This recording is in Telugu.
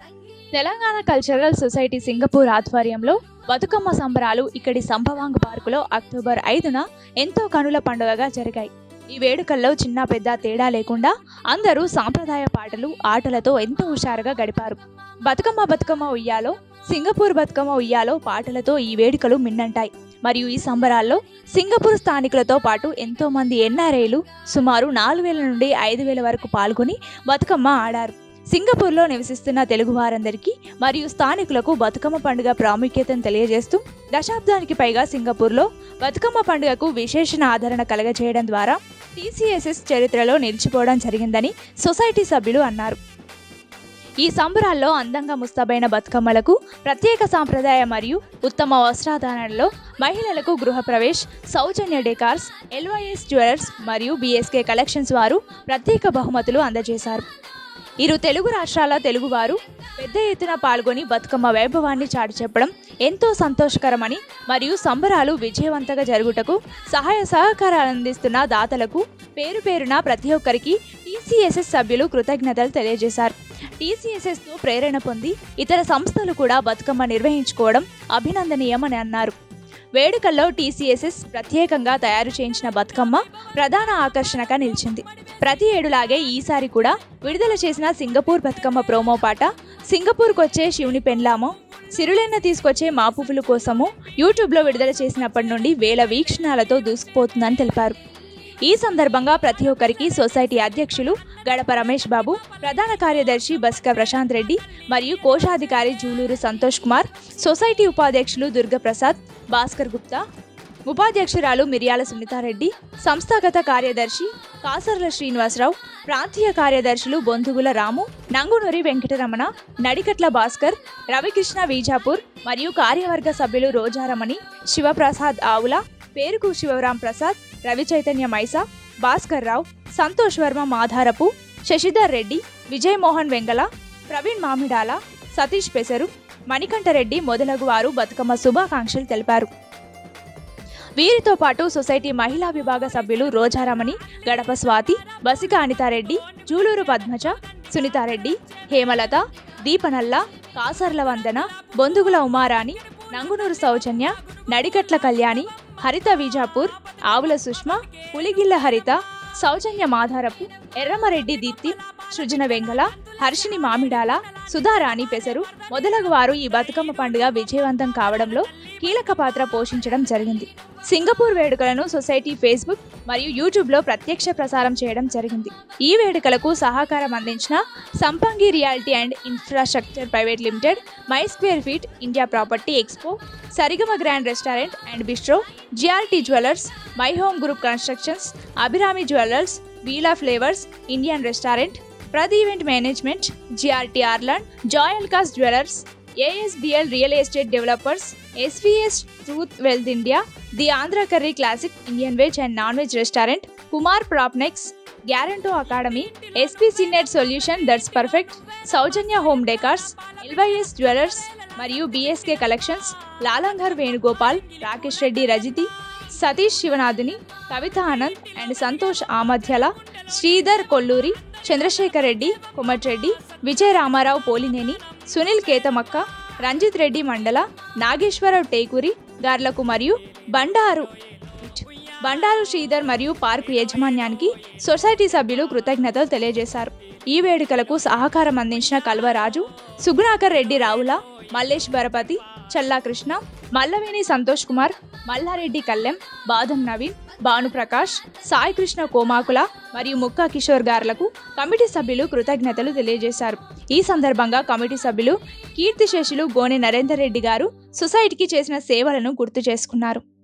తెలంగాణ కల్చరల్ సొసైటీ సింగపూర్ ఆధ్వర్యంలో బతుకమ్మ సంబరాలు ఇక్కడి సంభవాంగ్ పార్కులో అక్టోబర్ ఐదున ఎంతో కనుల పండుగగా జరిగాయి ఈ వేడుకల్లో చిన్న పెద్ద తేడా లేకుండా అందరూ సాంప్రదాయ పాటలు ఆటలతో ఎంతో హుషారుగా గడిపారు బతుకమ్మ బతుకమ్మ ఉయ్యాలో సింగపూర్ బతుకమ్మ ఉయ్యాలో పాటలతో ఈ వేడుకలు మిన్నంటాయి మరియు ఈ సంబరాల్లో సింగపూర్ స్థానికులతో పాటు ఎంతో మంది ఎన్ఆర్ఐలు సుమారు నాలుగు వేల నుండి ఐదు వేల వరకు పాల్గొని బతుకమ్మ ఆడారు సింగపూర్లో నివసిస్తున్న తెలుగు వారందరికీ మరియు స్థానికులకు బతుకమ్మ పండుగ ప్రాముఖ్యతను తెలియజేస్తూ దశాబ్దానికి పైగా సింగపూర్లో బతుకమ్మ పండుగకు విశేషణ ఆదరణ కలగజేయడం ద్వారా టీసీఎస్ఎస్ చరిత్రలో నిలిచిపోవడం జరిగిందని సొసైటీ సభ్యులు అన్నారు ఈ సంబరాల్లో అందంగా ముస్తాబైన బతుకమ్మలకు ప్రత్యేక సాంప్రదాయ మరియు ఉత్తమ వస్త్రాధారణలో మహిళలకు Gruhapravesh Soujanya decors LYS jewellers మరియు బీఎస్కే కలెక్షన్స్ వారు ప్రత్యేక బహుమతులు అందజేశారు ఇరు తెలుగు రాష్ట్రాల తెలుగువారు పెద్ద ఎత్తున పాల్గొని బతుకమ్మ వైభవాన్ని చాటి చెప్పడం ఎంతో సంతోషకరమని మరియు సంబరాలు విజయవంతంగా జరుగుటకు సహాయ సహకారాలు అందిస్తున్న దాతలకు పేరు పేరున ప్రతి ఒక్కరికి టీసీఎస్ఎస్ సభ్యులు కృతజ్ఞతలు తెలియజేశారు టీసీఎస్ఎస్తో ప్రేరణ పొంది ఇతర సంస్థలు కూడా బతుకమ్మ నిర్వహించుకోవడం అభినందనీయమని అన్నారు వేడుకల్లో టీసీఎస్ఎస్ ప్రత్యేకంగా తయారు చేయించిన బతుకమ్మ ప్రధాన ఆకర్షణగా నిలిచింది ప్రతి ఏడులాగే ఈసారి కూడా విడుదల చేసిన సింగపూర్ బతుకమ్మ ప్రోమో పాట సింగపూర్కి వచ్చే శివుని పెండ్లామో సిరులెన్న తీసుకొచ్చే మా పువ్వుల కోసము యూట్యూబ్లో విడుదల చేసినప్పటి నుండి వేల వీక్షణాలతో దూసుకుపోతుందని తెలిపారు ఈ సందర్భంగా ప్రతి ఒక్కరికి సొసైటీ అధ్యక్షులు గడప రమేష్ బాబు ప్రధాన కార్యదర్శి బస్క ప్రశాంత్ రెడ్డి మరియు కోశాధికారి జూలూరు సంతోష్ కుమార్ సొసైటీ ఉపాధ్యక్షులు దుర్గప్రసాద్ భాస్కర్ గుప్తా ఉపాధ్యక్షురాలు మిర్యాల సునీతారెడ్డి సంస్థాగత కార్యదర్శి కాసర్ల శ్రీనివాసరావు ప్రాంతీయ కార్యదర్శులు బొందుగుల రాము నంగునూరి వెంకటరమణ నడికట్ల భాస్కర్ రవికృష్ణ వీజాపూర్ మరియు కార్యవర్గ సభ్యులు రోజారమణి శివప్రసాద్ ఆవుల పేరుకు శివరాం ప్రసాద్ రవి చైతన్య మైసా భాస్కర్ రావు సంతోష్ వర్మ మాధారపు శశిధర్ రెడ్డి విజయమోహన్ వెంగళ ప్రవీణ్ మామిడాల సతీష్ పెసరు మణికంఠరెడ్డి మొదలగు వారు బతుకమ్మ శుభాకాంక్షలు తెలిపారు వీరితో పాటు సొసైటీ మహిళా విభాగ సభ్యులు రోజారమణి గడప స్వాతి బసిక అనితారెడ్డి జూలూరు పద్మజ సునీతారెడ్డి హేమలత దీపనల్ల కాసర్ల వందన బొందుగుల ఉమారాణి నంగునూరు సౌజన్య నడికట్ల కళ్యాణి హరిత విజాపూర్ ఆవుల సుష్మ పులిగిల్ల హరిత సౌజన్య మాధారపు ఎర్రమరెడ్డి దీప్తి సృజన వెంగళ హర్షిని మామిడాల సుధారాణి పెసరు మొదలగు వారు ఈ బతుకమ్మ పండుగ విజయవంతం కావడంలో కీలక పాత్ర పోషించడం జరిగింది సింగపూర్ వేడుకలను సొసైటీ ఫేస్బుక్ మరియు యూట్యూబ్లో ప్రత్యక్ష ప్రసారం చేయడం జరిగింది ఈ వేడుకలకు సహకారం అందించిన Sampangi reality and infrastructure private limited my square feet India property expo Sarigama grand restaurant and bistro GRT jewellers my home group constructions Abhirami jewellers villa flavours Indian restaurant ప్రతి ఈవెంట్ మేనేజ్మెంట్ జిఆర్టీ ఆర్లాండ్ Joyalukkas jewellers ASDL real estate developers SVS truth wealth India the Andhra curry classic Indian veg and non veg restaurant Kumar propnex గ్యారంటో అకాడమీ ఎస్పీ సినెట్ solution that's perfect Soujanya home decors LYS jewellers మరియు బిఎస్కే కలెక్షన్స్ లాలంఘర్ వేణుగోపాల్ రాకేష్ రెడ్డి రజితి సతీష్ శివనాథుని కవిత ఆనంద్ అండ్ సంతోష్ ఆమధ్యల శ్రీధర్ కొల్లూరి చంద్రశేఖర్ రెడ్డి కొమటిరెడ్డి విజయ రామారావు పోలినేని సునీల్ కేతమక్క రంజిత్ రెడ్డి మండల నాగేశ్వరరావు టేకూరి గార్లకు మరియు బండారు బండారు శ్రీధర్ మరియు పార్కు యాజమాన్యానికి సొసైటీ సభ్యులు కృతజ్ఞతలు తెలియజేశారు ఈ వేడుకలకు సహకారం అందించిన కల్వరాజు సుగుణాకర్ రెడ్డి రావుల మల్లేష్ బరపతి చల్లా కృష్ణ మల్లవేణి సంతోష్ కుమార్ మల్లారెడ్డి కల్లెం బాదం నవీన్ భానుప్రకాష్ సాయి కృష్ణ కోమాకుల మరియు ముక్కా కిషోర్ గారులకు కమిటీ సభ్యులు కృతజ్ఞతలు తెలియజేశారు ఈ సందర్భంగా కమిటీ సభ్యులు కీర్తిశేషులు గోనె నరేందర్ రెడ్డి గారు సొసైటీకి చేసిన సేవలను గుర్తు చేసుకున్నారు